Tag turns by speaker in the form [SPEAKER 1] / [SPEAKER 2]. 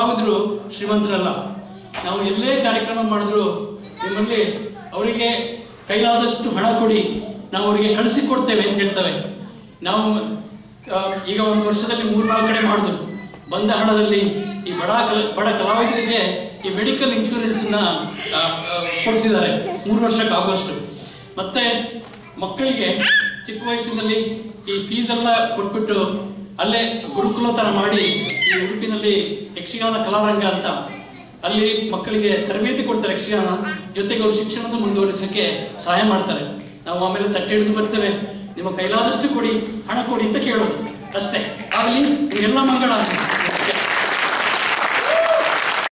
[SPEAKER 1] ಕಲಾವಿದರು ಶ್ರೀಮಂತರಲ್ಲ ನಾವು ಎಲ್ಲೇ ಕಾರ್ಯಕ್ರಮ ಮಾಡಿದ್ರು ನಿಮ್ಮಲ್ಲಿ ಅವರಿಗೆ ಕೈಲಾದಷ್ಟು ಹಣ ಕೊಡಿ ನಾವು ಅವರಿಗೆ ಕಳಿಸಿಕೊಡ್ತೇವೆ ಅಂತ ಹೇಳ್ತೇವೆ ನಾವು ಆ, ಈಗ ಒಂದು ವರ್ಷದಲ್ಲಿ ಮೂರ್ನಾಲ್ಕು ಕಡೆ ಮಾಡಿದ್ರು ಬಂದ ಹಣದಲ್ಲಿ ಈ ಬಡ ಕಲ ಬಡ ಕಲಾವಿದರಿಗೆ ಈ ಮೆಡಿಕಲ್ ಇನ್ಶೂರೆನ್ಸ್ನ ಕೊಡಿಸಿದ್ದಾರೆ ಮೂರು ವರ್ಷಕ್ಕೆ ಆಗುವಷ್ಟು ಮತ್ತೆ ಮಕ್ಕಳಿಗೆ ಚಿಕ್ಕ ವಯಸ್ಸಿನಲ್ಲಿ ಈ ಫೀಸ್ ಎಲ್ಲ ಕೊಟ್ಬಿಟ್ಟು ಅಲ್ಲೇ ಗುರುಕುಲ ಥರ ಮಾಡಿ ಈ ಉಡುಪಿನಲ್ಲಿ ಯಕ್ಷಗಾನ ಕಲಾರಂಗ ಅಂತ ಅಲ್ಲಿ ಮಕ್ಕಳಿಗೆ ತರಬೇತಿ ಕೊಡ್ತಾರೆ ಯಕ್ಷಗಾನ ಜೊತೆಗೆ ಅವ್ರ ಶಿಕ್ಷಣದ ಮುಂದುವರಿಸೋಕ್ಕೆ ಸಹಾಯ ಮಾಡ್ತಾರೆ ನಾವು ಆಮೇಲೆ ತಟ್ಟೆ ಹಿಡಿದು ಬರ್ತೇವೆ ನಿಮ್ಮ ಕೈಲಾದಷ್ಟು ಕೊಡಿ ಹಣ ಕೊಡಿ ಅಂತ ಕೇಳೋದು ಅಷ್ಟೇ ಆಗಲಿ ಎಲ್ಲ ಮಂಗಳ